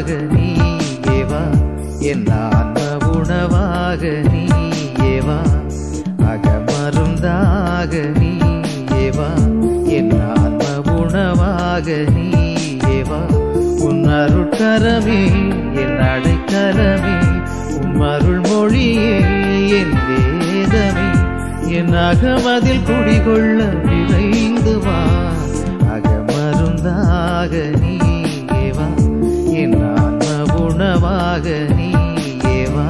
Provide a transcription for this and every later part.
நீயேவா என் ஆன்ம உணவாக நீயேவா அகமருந்தாக நீயேவா என் ஆன்ம உணவாக நீயேவா உன் அருட்கரமே என் அடைக்கலமே உம் அருள் மொழியே என் வேதமே என் அகமதில் குடிகொள்ள விரைந்து வா அகமருந்தாக நீயேவா என் ஆன்ம உணவாக நீயேவா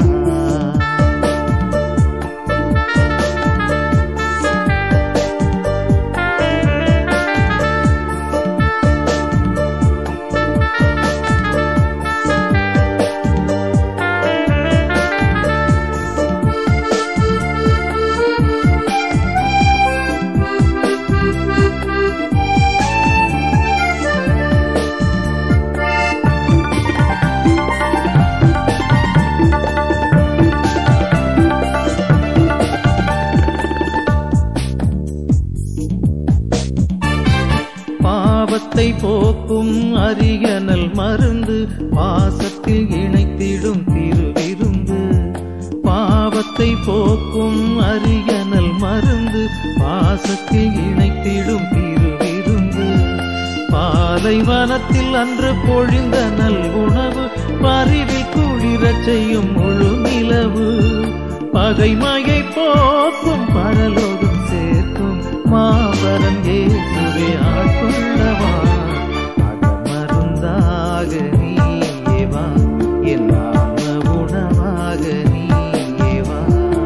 பாவத்தை போக்கும் அரியனல் மருந்து பாசத்தில் இணைத்திடும் திருவிருந்து பாவத்தை போக்கும் அரியனல் மருந்து பாசத்தில் இணைத்திடும் திருவிருந்து பாலைவனத்தில் அன்று பொழிந்த நல் உணவு பரிவில் குளிரச் செய்யும் முழு நிலவு பகைமையை போக்கும் பரலோகம் சேர்க்கும் மாபரம் இயேசுவே ஆட்கொள்ளவா அகமருந்தாக நீயேவா என் ஆன்ம உணவாக நீயேவா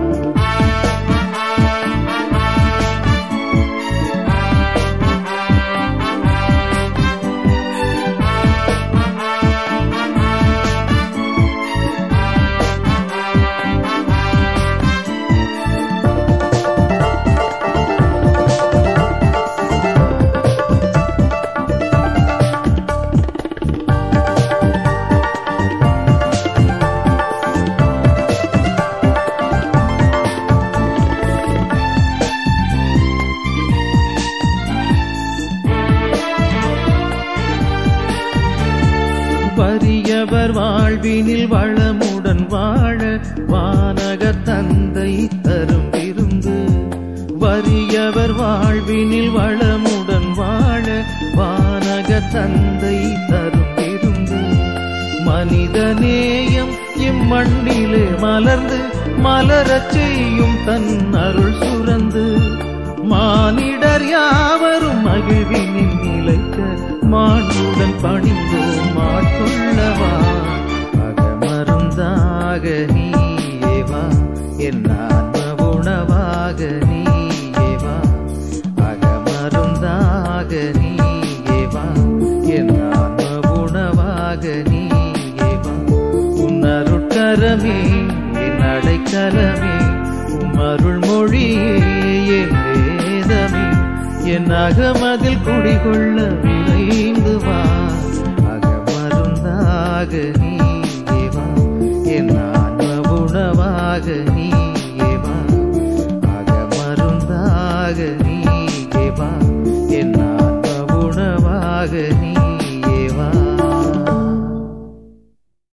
வறியவர் வாழ்வினில் வளமுடன் வாழ வானக தந்தை தரும் விருந்து வறியவர் வாழ்வினில் வளமுடன் வாழ வானக தந்தை தரும் விருந்து மனிதநேயம் இம்மண்ணிலே மலர்ந்து மலரச் செய்யும் தன் அருள் சுரந்து மானிடர் யாவரும் மகிழ்வினில் நிலைக்க மாண்புடன் பணிந்தோம் ஆட்கொள்ளவா அகமருந்தாக நீயேவா என் ஆன்ம உணவாக நீயேவா அகமருந்தாக நீயேவா என் ஆன்ம உணவாக நீயேவா உன் அருட்கரமே என் அடைக்கலமே உம் அருள் மொழியே என் வேதமே என் அகமதில் குடிகொள்ள